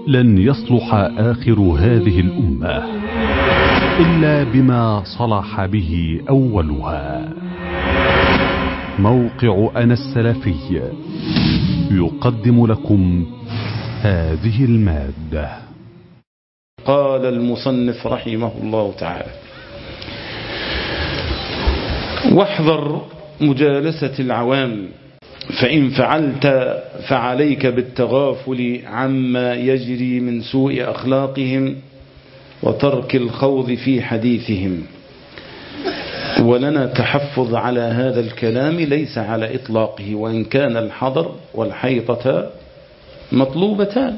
لن يصلح آخر هذه الأمة إلا بما صلح به أولها موقع أنا السلفي يقدم لكم هذه المادة قال المصنف رحمه الله تعالى واحذر مجالسة العوام فإن فعلت فعليك بالتغافل عما يجري من سوء أخلاقهم وترك الخوض في حديثهم ولنا تحفظ على هذا الكلام ليس على إطلاقه وإن كان الحضر والحيطة مطلوبتان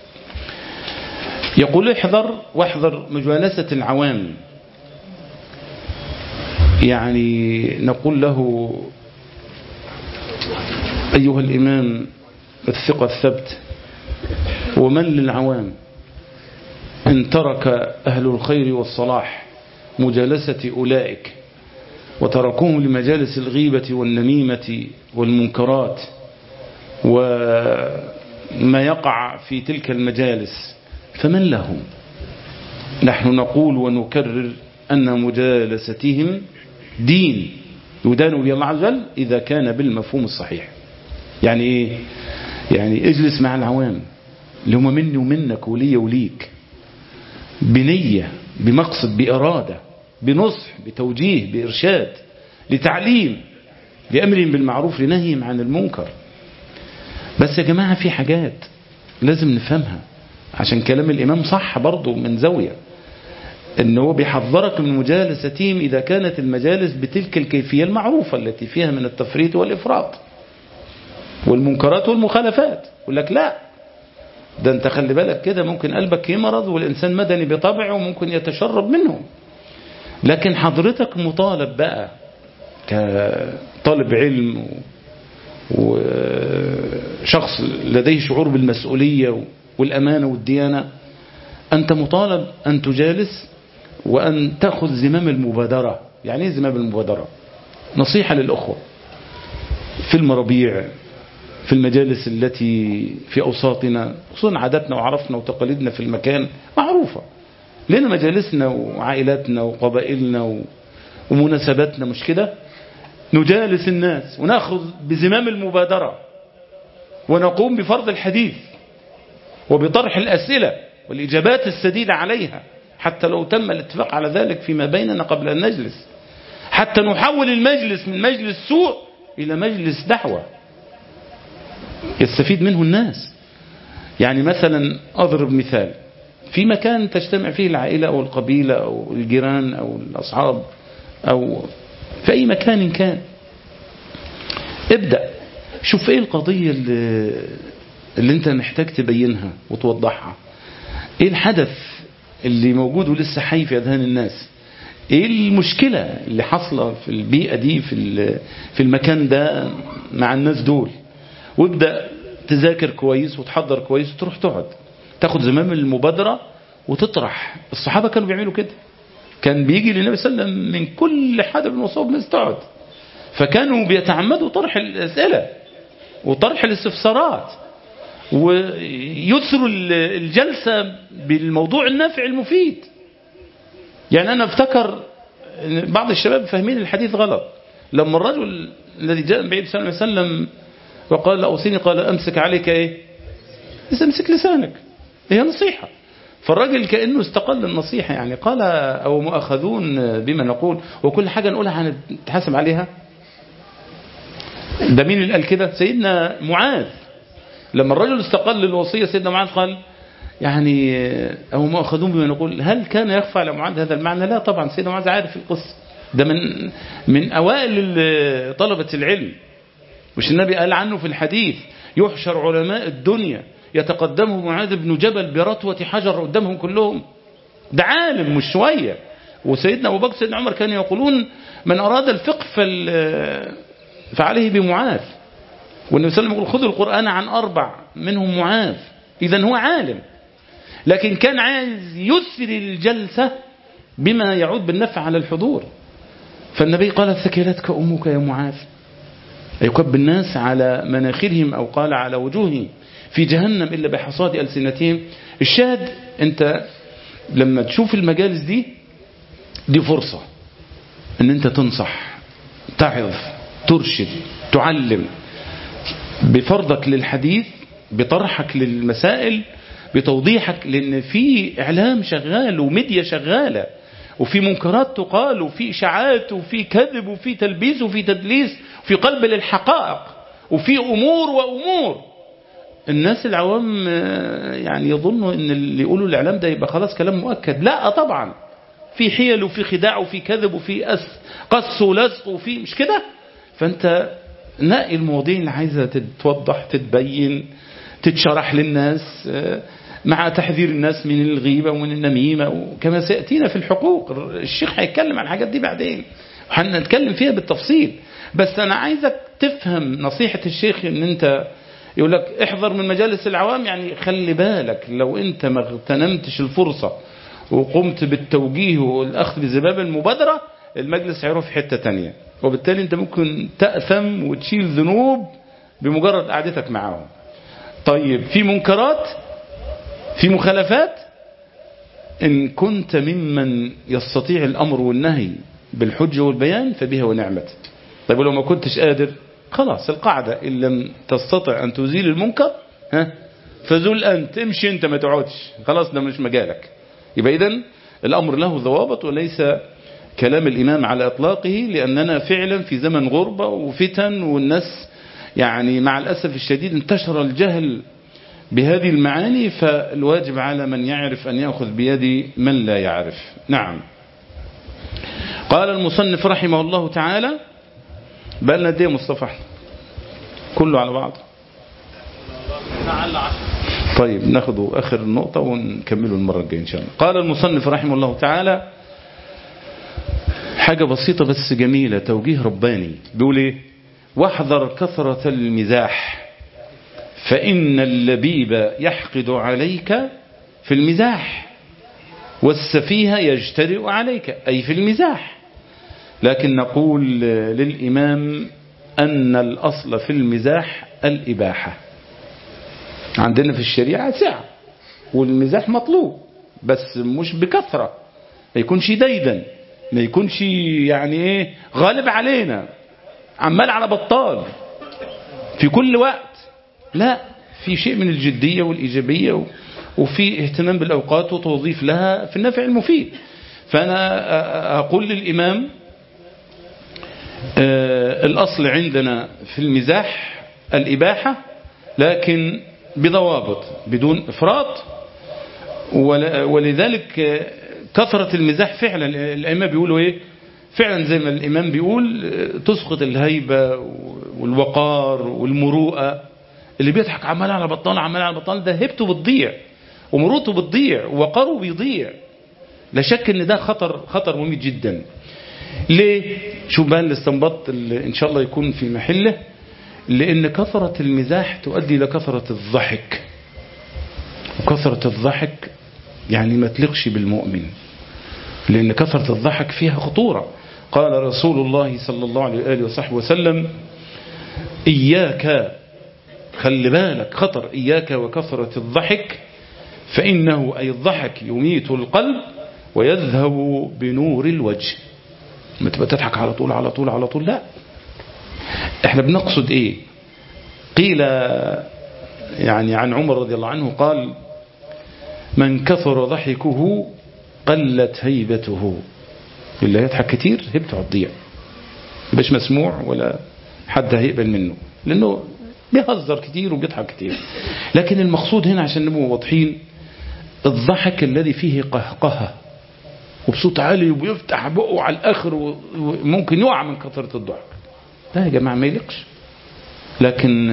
يقول احذر واحذر مجالسة العوام يعني نقول له أيها الإمام الثقة الثبت ومن للعوام إن ترك أهل الخير والصلاح مجالسة أولئك وتركوهم لمجالس الغيبة والنميمة والمنكرات وما يقع في تلك المجالس فمن لهم نحن نقول ونكرر أن مجالستهم دين يدان به الله عز وجل إذا كان بالمفهوم الصحيح يعني إيه يعني اجلس مع العوام اللي هم مني ومنك ولي وليك بنية بمقصد بإرادة بنصح بتوجيه بإرشاد لتعليم لأمرهم بالمعروف لنهيهم عن المنكر بس يا جماعة في حاجات لازم نفهمها عشان كلام الإمام صح برضه من زاوية ان هو بيحذرك من مجالستهم إذا كانت المجالس بتلك الكيفية المعروفة التي فيها من التفريط والإفراط والمنكرات والمخالفات يقول لك لا ده انت خلي بالك كده ممكن قلبك يمرض والإنسان مدني بطبعه وممكن يتشرب منهم لكن حضرتك مطالب بقى كطالب علم وشخص لديه شعور بالمسؤولية والأمانة والديانة أنت مطالب أن تجالس وأن تأخذ زمام المبادرة يعني ايه زمام المبادرة نصيحة للأخوة في المربيع في المجالس التي في أوساطنا خصوصا عاداتنا وعرفنا وتقاليدنا في المكان معروفة لنا مجالسنا وعائلاتنا وقبائلنا ومناسباتنا مش كده نجالس الناس ونأخذ بزمام المبادرة ونقوم بفرض الحديث وبطرح الأسئلة والإجابات السديدة عليها حتى لو تم الاتفاق على ذلك فيما بيننا قبل أن نجلس حتى نحول المجلس من مجلس سوء إلى مجلس دعوة يستفيد منه الناس يعني مثلا أضرب مثال في مكان تجتمع فيه العائلة أو القبيلة أو الجيران أو الأصحاب أو في أي مكان كان ابدأ شوف ايه القضية اللي, اللي انت محتاج تبينها وتوضحها ايه الحدث اللي موجود ولسه حي في اذهان الناس ايه المشكلة اللي حصلة في البيئة دي في في المكان ده مع الناس دول وابدأ تذاكر كويس وتحضر كويس وتروح تقعد تاخد زمام المبادرة وتطرح الصحابة كانوا بيعملوا كده كان بيجي للنبي صلى الله عليه وسلم من كل حدب وصوب ناس تقعد فكانوا بيتعمدوا طرح الأسئلة وطرح الاستفسارات ويسروا الجلسة بالموضوع النافع المفيد يعني أنا افتكر بعض الشباب فاهمين الحديث غلط لما الرجل الذي جاء النبي صلى الله عليه وسلم وقال أوصيني قال أمسك عليك إيه امسك لسانك هي نصيحة فالراجل كأنه استقل النصيحة يعني قال أو مؤاخذون بما نقول وكل حاجة نقولها هنتحاسب عليها ده مين اللي قال كده سيدنا معاذ لما الرجل استقل الوصية سيدنا معاذ قال يعني أو مؤاخذون بما نقول هل كان يخفى على معاذ هذا المعنى لا طبعا سيدنا معاذ عارف القصة ده من من أوائل طلبة العلم مش النبي قال عنه في الحديث يحشر علماء الدنيا يتقدمه معاذ بن جبل برتوة حجر قدامهم كلهم ده عالم مش شوية وسيدنا أبو بكر سيدنا عمر كانوا يقولون من أراد الفقه فعليه بمعاذ والنبي صلى الله عليه وسلم يقول خذوا القرآن عن أربع منهم معاذ إذا هو عالم لكن كان عايز يسري الجلسة بما يعود بالنفع على الحضور فالنبي قال ثكلتك أمك يا معاذ يكب الناس على مناخرهم أو قال على وجوههم في جهنم إلا بحصاد ألسنتهم الشاهد أنت لما تشوف المجالس دي دي فرصة أن أنت تنصح تعظ ترشد تعلم بفرضك للحديث بطرحك للمسائل بتوضيحك لأن في إعلام شغال وميديا شغالة وفي منكرات تقال وفي إشاعات وفي كذب وفي تلبيس وفي تدليس وفي قلب للحقائق وفي أمور وأمور الناس العوام يعني يظنوا ان اللي يقولوا الاعلام ده يبقى خلاص كلام مؤكد لا طبعا في حيل وفي خداع وفي كذب وفي أس قص ولزق وفي مش كده فانت نقي المواضيع اللي عايزه تتوضح تتبين تتشرح للناس مع تحذير الناس من الغيبة ومن النميمة وكما سيأتينا في الحقوق الشيخ هيتكلم عن الحاجات دي بعدين هنتكلم فيها بالتفصيل بس أنا عايزك تفهم نصيحة الشيخ ان انت يقول لك احذر من مجالس العوام يعني خلي بالك لو انت ما اغتنمتش الفرصة وقمت بالتوجيه والأخذ بزباب المبادرة المجلس هيروح في حتة تانية وبالتالي انت ممكن تأثم وتشيل ذنوب بمجرد قعدتك معاهم طيب في منكرات في مخالفات إن كنت ممن يستطيع الأمر والنهي بالحجة والبيان فبها ونعمت طيب ولو ما كنتش قادر خلاص القاعدة إن لم تستطع أن تزيل المنكر ها فزول أنت امشي أنت ما تقعدش خلاص ده مش مجالك يبقى إذن الأمر له ضوابط وليس كلام الإمام على إطلاقه لأننا فعلا في زمن غربة وفتن والناس يعني مع الأسف الشديد انتشر الجهل بهذه المعاني فالواجب على من يعرف أن يأخذ بيد من لا يعرف نعم قال المصنف رحمه الله تعالى بقى لنا دي مصطفى كله على بعض طيب ناخذ آخر النقطة ونكمله المرة الجاية إن شاء الله قال المصنف رحمه الله تعالى حاجة بسيطة بس جميلة توجيه رباني بيقول ايه واحذر كثرة المزاح فإن اللبيب يحقد عليك في المزاح والسفيه يجترئ عليك أي في المزاح لكن نقول للإمام أن الأصل في المزاح الإباحة عندنا في الشريعة سعة والمزاح مطلوب بس مش بكثرة ما يكونش ديدا ما يكونش يعني ايه غالب علينا عمال على بطال في كل وقت لا في شيء من الجدية والإيجابية وفي اهتمام بالأوقات وتوظيف لها في النفع المفيد فأنا أقول للإمام الأصل عندنا في المزاح الإباحة لكن بضوابط بدون إفراط ولذلك كثرة المزاح فعلا الأئمة بيقولوا إيه فعلا زي ما الإمام بيقول تسقط الهيبة والوقار والمروءة اللي بيضحك عمال على بطال عمال على بطال ده هيبته بتضيع ومروته بتضيع ووقاره بيضيع لا شك ان ده خطر خطر مميت جدا ليه شوف بقى الاستنباط اللي ان شاء الله يكون في محله لان كثرة المزاح تؤدي الى كثرة الضحك وكثرة الضحك يعني ما تلقش بالمؤمن لان كثرة الضحك فيها خطورة قال رسول الله صلى الله عليه وآله وصحبه وسلم إياك خلي بالك خطر إياك وكثرة الضحك فإنه أي الضحك يميت القلب ويذهب بنور الوجه ما تبقى تضحك على طول على طول على طول لا احنا بنقصد ايه قيل يعني عن عمر رضي الله عنه قال من كثر ضحكه قلت هيبته اللي يضحك كتير هيبته هتضيع مش مسموع ولا حد هيقبل منه لانه بيهزر كتير وبيضحك كتير لكن المقصود هنا عشان نبقى واضحين الضحك الذي فيه قهقهة وبصوت عالي وبيفتح بقه على الآخر وممكن يقع من كثرة الضحك لا يا جماعة ما يليقش لكن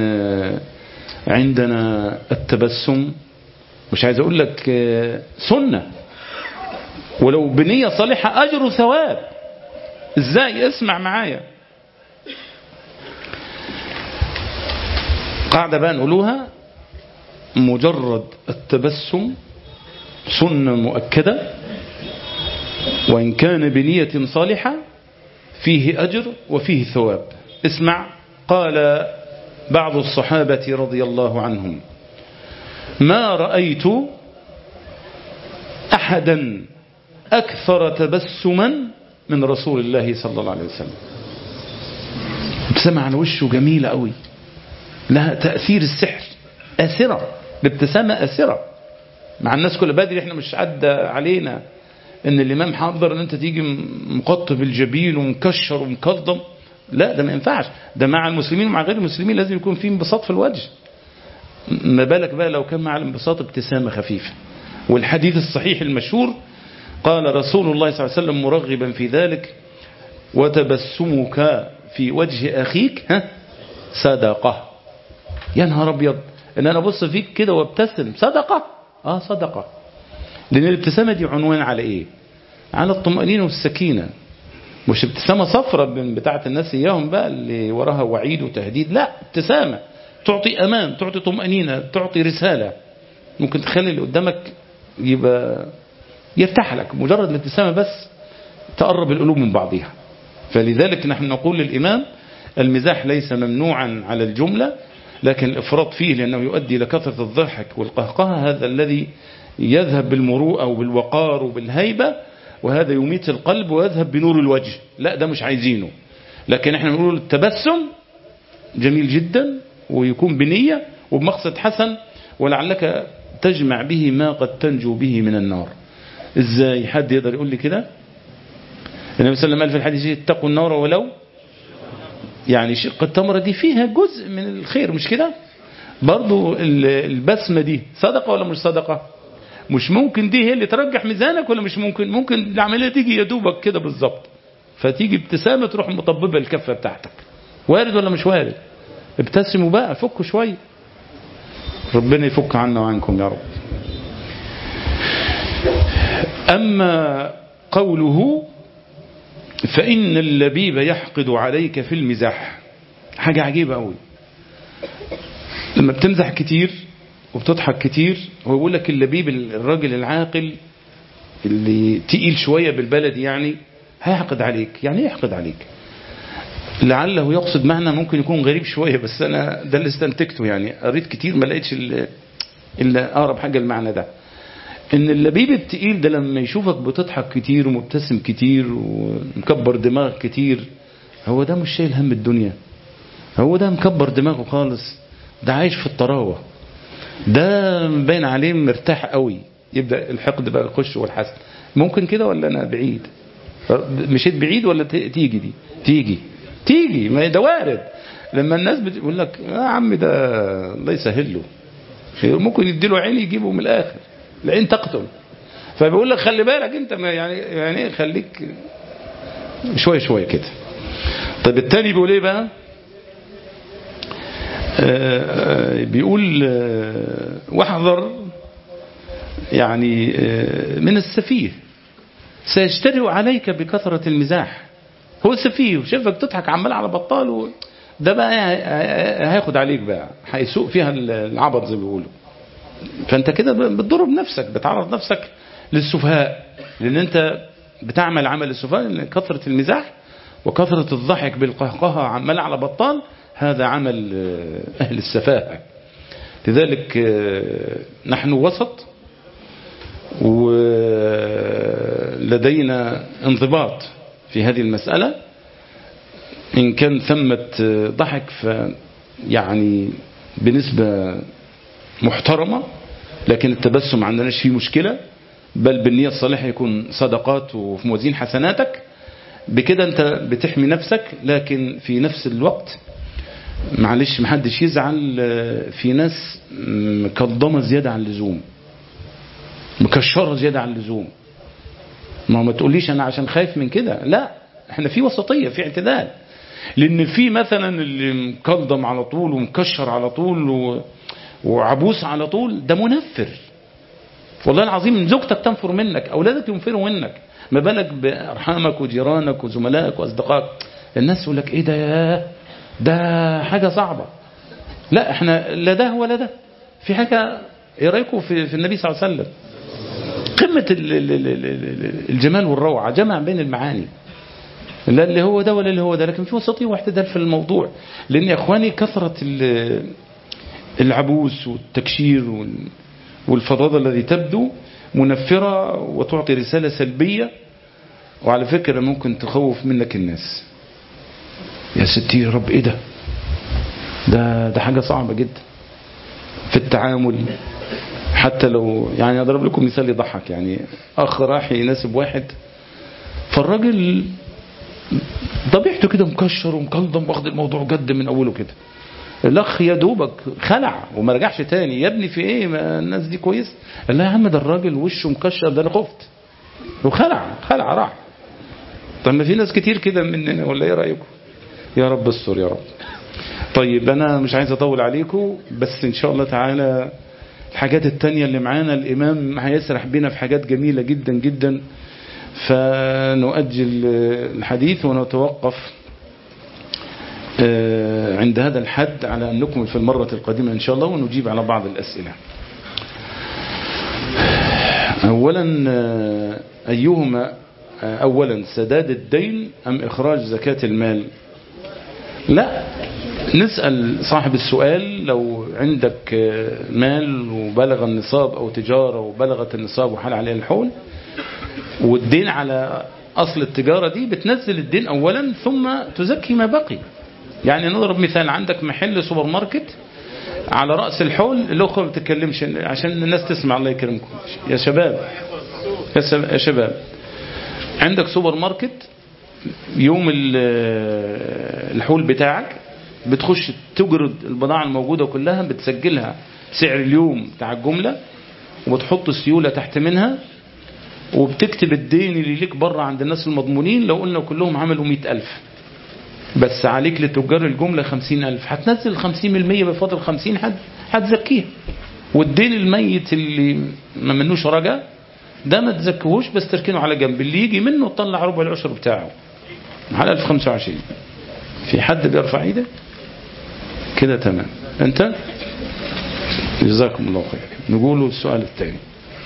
عندنا التبسم مش عايز أقول لك سنة ولو بنية صالحة أجر وثواب ازاي اسمع معايا قاعدة بقى نقولوها مجرد التبسم سنة مؤكدة وإن كان بنية صالحة فيه أجر وفيه ثواب اسمع قال بعض الصحابة رضي الله عنهم ما رأيت أحدا أكثر تبسما من رسول الله صلى الله عليه وسلم ابتسامة على وشه جميلة قوي لها تأثير السحر آسرة الابتسامة آسرة مع الناس كل بدري احنا مش عدى علينا ان الامام حضر ان انت تيجي مقطب الجبين ومكشر ومكظم لا ده ما ينفعش ده مع المسلمين ومع غير المسلمين لازم يكون في انبساط في الوجه ما بالك بقى لو كان مع الانبساط ابتسامة خفيفة والحديث الصحيح المشهور قال رسول الله صلى الله عليه وسلم مرغبا في ذلك وتبسمك في وجه أخيك ها صدقة يا نهار أبيض إن أنا أبص فيك كده وابتسم صدقة آه صدقة لأن الابتسامة دي عنوان على إيه على الطمأنينة والسكينة مش ابتسامة صفرة بتاعة الناس إياهم بقى اللي وراها وعيد وتهديد لا ابتسامة تعطي أمان تعطي طمأنينة تعطي رسالة ممكن تخلي اللي قدامك يبقى يرتاح لك مجرد الابتسامة بس تقرب القلوب من بعضها فلذلك نحن نقول للإمام المزاح ليس ممنوعا على الجملة لكن الإفراط فيه لأنه يؤدي إلى كثرة الضحك والقهقه هذا الذي يذهب بالمروءة وبالوقار وبالهيبة وهذا يميت القلب ويذهب بنور الوجه لا ده مش عايزينه لكن احنا نقول التبسم جميل جدا ويكون بنية وبمقصد حسن ولعلك تجمع به ما قد تنجو به من النار ازاي حد يقدر يقول لي كده النبي صلى الله عليه وسلم قال في الحديث اتقوا النار ولو يعني شق التمرة دي فيها جزء من الخير مش كده برضو البسمة دي صدقة ولا مش صدقة مش ممكن دي هي اللي ترجح ميزانك ولا مش ممكن ممكن العملية تيجي يدوبك كده بالظبط فتيجي ابتسامة تروح مطببة الكفة بتاعتك وارد ولا مش وارد ابتسموا بقى فكوا شوية ربنا يفك عنا وعنكم يا رب أما قوله فإن اللبيب يحقد عليك في المزاح حاجة عجيبة أوي لما بتمزح كتير وبتضحك كتير هو يقول لك اللبيب الراجل العاقل اللي تقيل شوية بالبلد يعني هيحقد عليك يعني ايه يحقد عليك لعله يقصد معنى ممكن يكون غريب شوية بس أنا ده اللي استنتجته يعني قريت كتير ما لقيتش إلا أقرب حاجة المعنى ده ان اللبيب التقيل ده لما يشوفك بتضحك كتير ومبتسم كتير ومكبر دماغك كتير هو ده مش شايل هم الدنيا هو ده مكبر دماغه خالص ده عايش في الطراوة ده باين عليه مرتاح قوي يبدأ الحقد بقى يخش والحسد ممكن كده ولا انا بعيد مشيت بعيد ولا تيجي دي تيجي تيجي ما ده وارد لما الناس بتقول لك يا عم ده الله يسهل له ممكن يديله عين يجيبه من الاخر العين تقتل فبيقول لك خلي بالك انت ما يعني يعني خليك شويه شويه كده طيب التاني بيقول ايه بقى آه بيقول آه واحذر يعني آه من السفيه سيجترئ عليك بكثرة المزاح هو سفيه وشافك تضحك عمال على بطال و... ده بقى هياخد عليك بقى هيسوق فيها العبط زي ما بيقولوا فانت كده بتضر بنفسك بتعرض نفسك للسفهاء لان انت بتعمل عمل السفهاء كثرة المزاح وكثرة الضحك بالقهقهة عمال على بطال هذا عمل أهل السفاهة لذلك نحن وسط ولدينا انضباط في هذه المسألة إن كان ثمة ضحك فيعني بنسبة محترمة لكن التبسم ما عندناش فيه مشكلة بل بالنية الصالحة يكون صدقات وفي موازين حسناتك بكده انت بتحمي نفسك لكن في نفس الوقت معلش محدش يزعل في ناس مكضمة زيادة عن اللزوم مكشرة زيادة عن اللزوم ما ما تقوليش انا عشان خايف من كده لا احنا في وسطية في اعتدال لان في مثلا اللي مكضم على طول ومكشر على طول و... وعبوس على طول ده منفر والله العظيم زوجتك تنفر منك أولادك ينفروا منك ما بالك بأرحامك وجيرانك وزملائك وأصدقائك الناس يقول لك إيه ده يا ده حاجة صعبة لا احنا لا ده ولا ده في حاجة ايه رايكم في, في النبي صلى الله عليه وسلم قمة الجمال والروعة جمع بين المعاني لا اللي هو ده ولا اللي هو ده لكن في وسطية واعتدال في الموضوع لأن يا أخواني كثرة العبوس والتكشير والفضاضة الذي تبدو منفرة وتعطي رسالة سلبية وعلى فكرة ممكن تخوف منك الناس يا ستي يا رب ايه ده ده ده حاجة صعبة جدا في التعامل حتى لو يعني اضرب لكم مثال يضحك يعني اخ راح يناسب واحد فالراجل طبيعته كده مكشر ومكلضم واخد الموضوع جد من اوله كده الاخ يا دوبك خلع وما رجعش تاني يا ابني في ايه ما الناس دي كويس قال لا يا عم ده الراجل وشه مكشر ده انا خفت وخلع خلع راح طب ما في ناس كتير كده مننا ولا ايه رايكم يا رب استر يا رب طيب انا مش عايز اطول عليكم بس ان شاء الله تعالى الحاجات التانية اللي معانا الامام هيسرح بينا في حاجات جميلة جدا جدا فنؤجل الحديث ونتوقف عند هذا الحد على أن نكمل في المرة القادمة إن شاء الله ونجيب على بعض الأسئلة أولا أيهما أولا سداد الدين أم إخراج زكاة المال لا نسأل صاحب السؤال لو عندك مال وبلغ النصاب أو تجارة وبلغت النصاب وحال عليها الحول والدين على أصل التجارة دي بتنزل الدين أولا ثم تزكي ما بقي يعني نضرب مثال عندك محل سوبر ماركت على رأس الحول الأخرى ما بتتكلمش عشان الناس تسمع الله يكرمكم يا شباب يا شباب عندك سوبر ماركت يوم الحول بتاعك بتخش تجرد البضاعة الموجودة كلها بتسجلها سعر اليوم بتاع الجملة وبتحط سيولة تحت منها وبتكتب الدين اللي ليك بره عند الناس المضمونين لو قلنا كلهم عملوا مئة ألف بس عليك لتجار الجملة خمسين ألف هتنزل خمسين من المية بفضل خمسين حد هتزكيها والدين الميت اللي ما منوش رجا ده ما تزكيهوش بس تركنه على جنب اللي يجي منه تطلع ربع العشر بتاعه على 1025 في حد بيرفع ايده كده تمام انت جزاكم الله خير نقول السؤال الثاني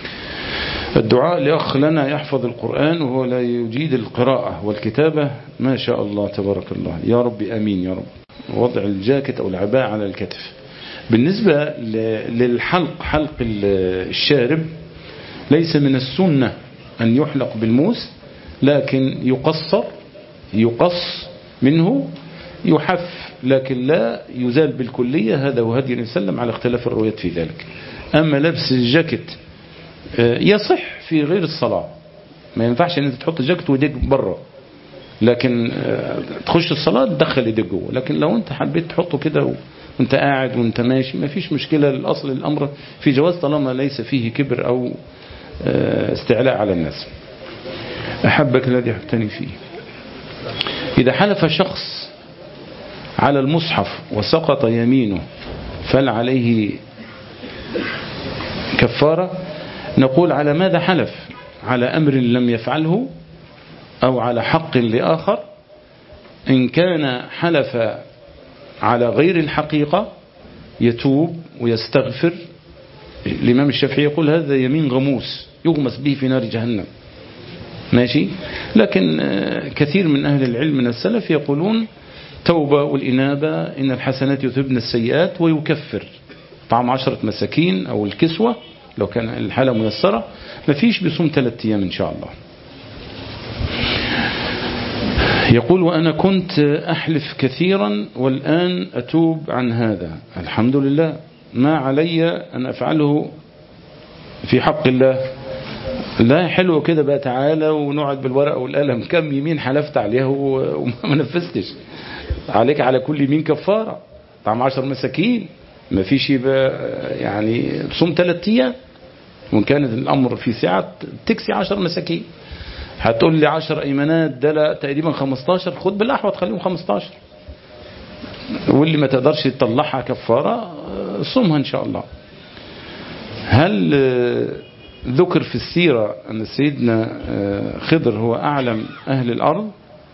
الدعاء لأخ لنا يحفظ القرآن وهو لا يجيد القراءة والكتابة ما شاء الله تبارك الله يا رب أمين يا رب وضع الجاكيت أو العباء على الكتف بالنسبة للحلق حلق الشارب ليس من السنة أن يحلق بالموس لكن يقصر يقص منه يحف لكن لا يزال بالكلية هذا وهدي وسلم على اختلاف الروايات في ذلك أما لبس الجاكيت يصح في غير الصلاة ما ينفعش ان انت تحط الجاكيت وايديك بره لكن تخش الصلاة تدخل ايديك جوه لكن لو انت حبيت تحطه كده وانت قاعد وانت ماشي ما فيش مشكلة الاصل الامر في جواز طالما ليس فيه كبر او استعلاء على الناس احبك الذي احبتني فيه اذا حلف شخص على المصحف وسقط يمينه فل عليه كفارة نقول على ماذا حلف على أمر لم يفعله أو على حق لآخر إن كان حلف على غير الحقيقة يتوب ويستغفر الإمام الشافعي يقول هذا يمين غموس يغمس به في نار جهنم ماشي لكن كثير من أهل العلم من السلف يقولون توبة والإنابة إن الحسنات يذهبن السيئات ويكفر طعم عشرة مساكين أو الكسوة لو كان الحالة ميسرة مفيش بيصوم ثلاثة أيام إن شاء الله يقول وأنا كنت أحلف كثيرا والآن أتوب عن هذا الحمد لله ما علي أن أفعله في حق الله لا حلو كده بقى تعالى ونقعد بالورقة والقلم كم يمين حلفت عليها وما نفذتش عليك على كل يمين كفارة طعم عشر مساكين ما فيش يبقى يعني تصوم ثلاث ايام وان كان الامر في سعه تكسي 10 مساكين هتقول لي 10 ايمانات ده لا تقريبا 15 خد بالاحوط خليهم 15 واللي ما تقدرش تطلعها كفاره صومها ان شاء الله هل ذكر في السيرة أن سيدنا خضر هو أعلم أهل الأرض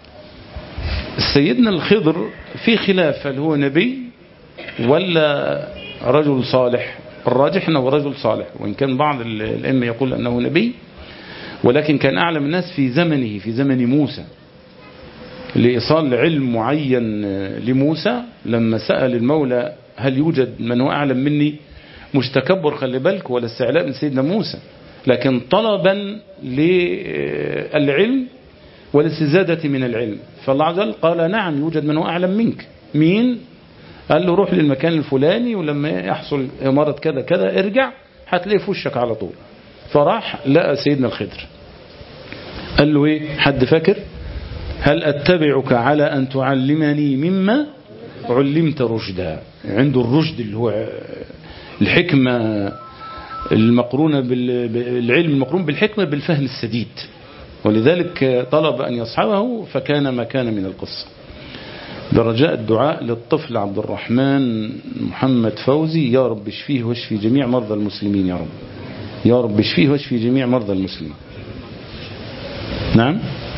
سيدنا الخضر في خلاف هل هو نبي ولا رجل صالح الراجح أنه رجل صالح وإن كان بعض الأئمة يقول أنه نبي ولكن كان أعلم الناس في زمنه في زمن موسى لإيصال علم معين لموسى لما سأل المولى هل يوجد من هو أعلم مني مش تكبر خلي بالك ولا استعلاء من سيدنا موسى لكن طلبا للعلم والاستزادة من العلم فالله عز وجل قال نعم يوجد من هو أعلم منك مين قال له روح للمكان الفلاني ولما يحصل إمارة كذا كذا ارجع هتلاقيه في وشك على طول فراح لقى سيدنا الخضر قال له ايه حد فاكر هل أتبعك على أن تعلمني مما علمت رشدا عنده الرشد اللي هو الحكمة المقرونة بالعلم المقرون بالحكمة بالفهم السديد ولذلك طلب أن يصحبه فكان ما كان من القصة برجاء الدعاء للطفل عبد الرحمن محمد فوزي يا رب اشفيه واشفي جميع مرضى المسلمين يا رب يا رب اشفيه واشفي جميع مرضى المسلمين نعم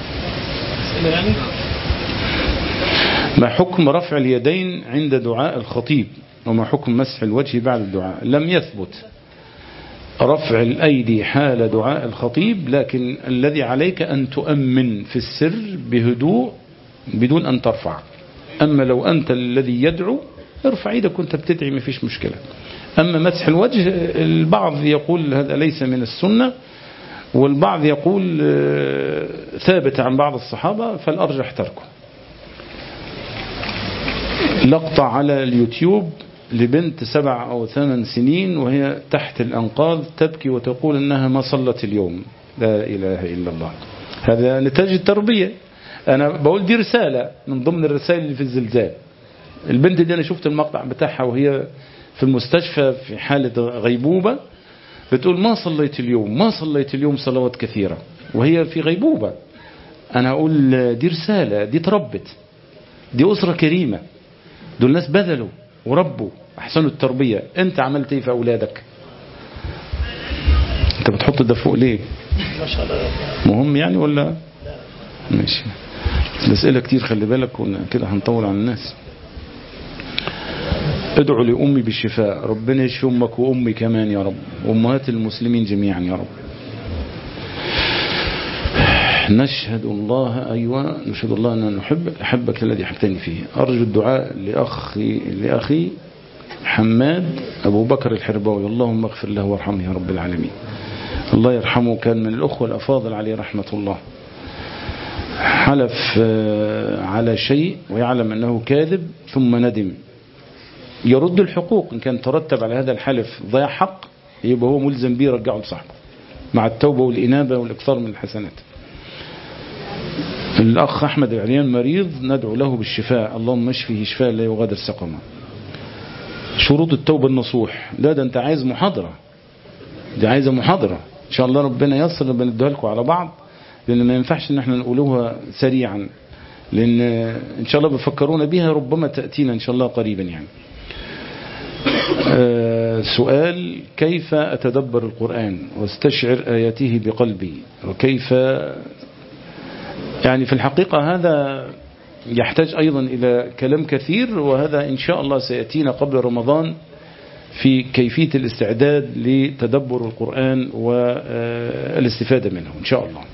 ما حكم رفع اليدين عند دعاء الخطيب وما حكم مسح الوجه بعد الدعاء لم يثبت رفع الأيدي حال دعاء الخطيب لكن الذي عليك أن تؤمن في السر بهدوء بدون أن ترفع أما لو أنت الذي يدعو ارفع ايدك وانت بتدعي ما فيش مشكلة أما مسح الوجه البعض يقول هذا ليس من السنة والبعض يقول ثابت عن بعض الصحابة فالأرجح تركه لقطة على اليوتيوب لبنت سبع أو ثمان سنين وهي تحت الأنقاض تبكي وتقول أنها ما صلت اليوم لا إله إلا الله هذا نتاج التربية أنا بقول دي رسالة من ضمن الرسائل اللي في الزلزال البنت دي أنا شفت المقطع بتاعها وهي في المستشفى في حالة غيبوبة بتقول ما صليت اليوم ما صليت اليوم صلوات كثيرة وهي في غيبوبة أنا أقول دي رسالة دي تربت دي أسرة كريمة دول ناس بذلوا وربوا أحسنوا التربية أنت عملت إيه في أولادك أنت بتحط ده فوق ليه مهم يعني ولا ماشي الأسئلة كتير خلي بالك كده هنطول على الناس ادعو لأمي بالشفاء ربنا يشفي أمك وأمي كمان يا رب وأمهات المسلمين جميعا يا رب نشهد الله أيوة نشهد الله أن نحب أحبك الذي أحبتني فيه أرجو الدعاء لأخي, لأخي حماد أبو بكر الحرباوي اللهم اغفر له وارحمه يا رب العالمين الله يرحمه كان من الأخوة الأفاضل عليه رحمة الله حلف على شيء ويعلم أنه كاذب ثم ندم يرد الحقوق إن كان ترتب على هذا الحلف ضياع حق يبقى هو ملزم به يرجعه لصاحبه مع التوبة والإنابة والإكثار من الحسنات الأخ أحمد العليان مريض ندعو له بالشفاء اللهم اشفه شفاء لا يغادر سقما شروط التوبة النصوح لا ده أنت عايز محاضرة دي عايزة محاضرة إن شاء الله ربنا يصل ربنا ندوها لكم على بعض لأن ما ينفعش إن احنا نقولوها سريعا لأن إن شاء الله بفكرونا بها ربما تأتينا إن شاء الله قريبا يعني أه سؤال كيف أتدبر القرآن واستشعر آياته بقلبي وكيف يعني في الحقيقة هذا يحتاج أيضا إلى كلام كثير وهذا إن شاء الله سيأتينا قبل رمضان في كيفية الاستعداد لتدبر القرآن والاستفادة منه إن شاء الله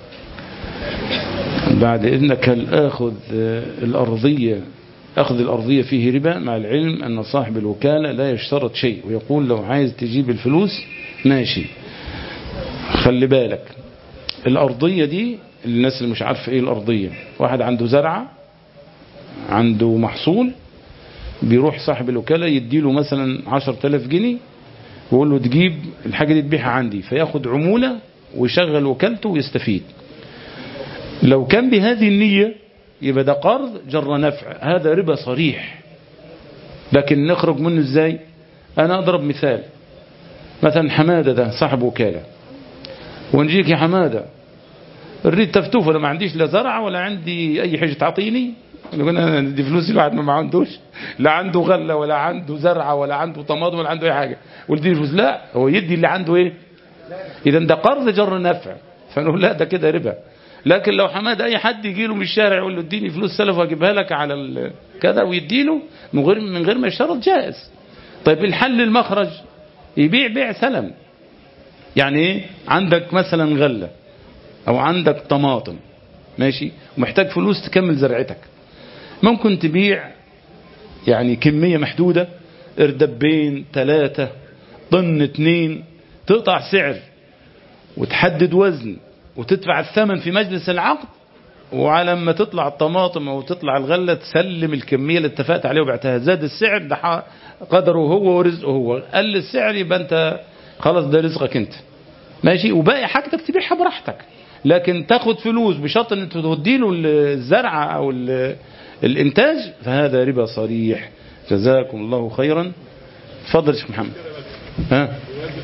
بعد إذنك الآخذ الأرضية أخذ الأرضية فيه ربا مع العلم أن صاحب الوكالة لا يشترط شيء ويقول لو عايز تجيب الفلوس ماشي خلي بالك الأرضية دي الناس اللي مش عارفه ايه الأرضية واحد عنده زرعة عنده محصول بيروح صاحب الوكالة يديله مثلا عشر تلاف جنيه ويقول له تجيب الحاجة دي تبيعها عندي فياخد عمولة ويشغل وكالته ويستفيد لو كان بهذه النية يبقى ده قرض جر نفع هذا ربا صريح لكن نخرج منه ازاي انا اضرب مثال مثلا حمادة ده صاحب وكالة ونجيك يا حمادة الريد تفتوف ولا ما عنديش لا زرع ولا عندي اي حاجة تعطيني يقول انا دي فلوس الواحد ما عندوش لا عنده غلة ولا عنده زرعة ولا عنده طماطم ولا عنده اي حاجة ولدي فلوس لا هو يدي اللي عنده ايه اذا ده قرض جر نفع فنقول لا ده كده ربا لكن لو حماد اي حد يجي له من الشارع يقول له اديني فلوس سلف واجيبها لك على كذا ويديله من غير من غير ما يشترط جائز طيب الحل المخرج يبيع بيع سلم يعني ايه عندك مثلا غله او عندك طماطم ماشي ومحتاج فلوس تكمل زرعتك ممكن تبيع يعني كمية محدودة اردبين ثلاثة طن اتنين تقطع سعر وتحدد وزن وتدفع الثمن في مجلس العقد وعلى ما تطلع الطماطم او تطلع الغله تسلم الكميه اللي اتفقت عليها وبعتها زاد السعر ده قدره هو ورزقه هو قل السعر يبقى انت خلاص ده رزقك انت ماشي وباقي حاجتك تبيعها براحتك لكن تاخد فلوس بشرط ان انت تديله الزرع او الانتاج فهذا ربا صريح جزاكم الله خيرا اتفضل يا شيخ محمد ها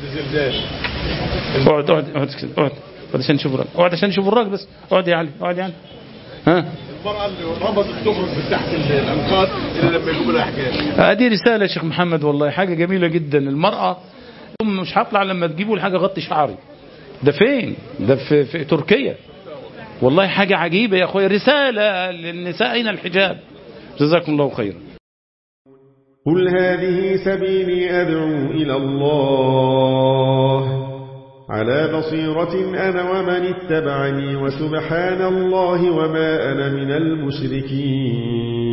اقعد اقعد اقعد اقعد عشان نشوف الراجل اقعد عشان نشوف الراجل بس اقعد يا علي اقعد يا علي ها المرأة اللي رفضت تخرج من تحت الأنقاض إلا لما يجيبوا لها حكاية هذه رسالة يا شيخ محمد والله حاجة جميلة جدا المرأة مش هطلع لما تجيبوا الحاجة غطي شعري ده فين ده في, في تركيا والله حاجة عجيبة يا أخويا رسالة للنساء أين الحجاب جزاكم الله خيرا قل هذه سبيلي أدعو إلى الله على بصيرة أنا ومن اتبعني وسبحان الله وما أنا من المشركين